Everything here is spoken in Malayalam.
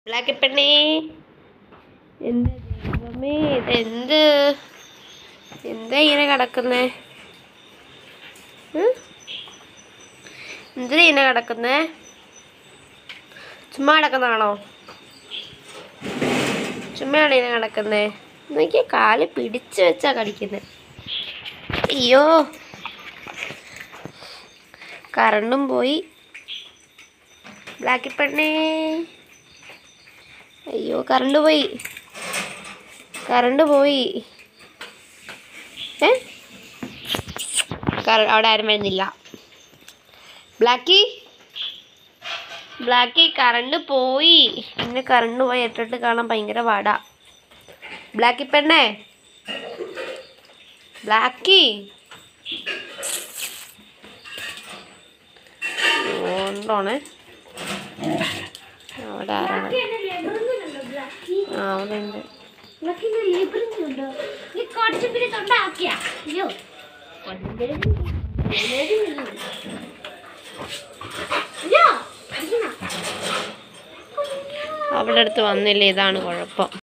ബ്ലാക്ക് പെണ്ണേ എൻ്റെ ദൈവമേ ഇതെന്ത് എന്താ ഇങ്ങനെ കിടക്കുന്നേ ഉം? എന്തിനാ ഇങ്ങനെ കിടക്കുന്നേ ചുമ്മാ കിടക്കുന്നതാണോ ചുമ്മയാണ് ഇങ്ങനെ കിടക്കുന്നേ നോക്കിയ കാല് പിടിച്ചു വെച്ചാ കടിക്കുന്നത് അയ്യോ കറണ്ടും പോയി ബ്ലാക്കി പെണ്ണേ അയ്യോ കറണ്ട് പോയി കറണ്ട് പോയി ഏ കറ അവിടെ ആരും വരുന്നില്ല ബ്ലാക്കി ബ്ലാക്കി കറണ്ട് പോയി പിന്നെ കറണ്ട് പോയി ഇട്ടിട്ട് കാണാൻ ഭയങ്കര പാടാ ബ്ലാക്കി പെണ്ണേ ബ്ലാക്കി ഓണ്ടോണേ അവിടെ ആരാണ് ആ അവിടെ ഉണ്ട് അവിടെ അടുത്ത് വന്നില്ല ഇതാണ് കുഴപ്പം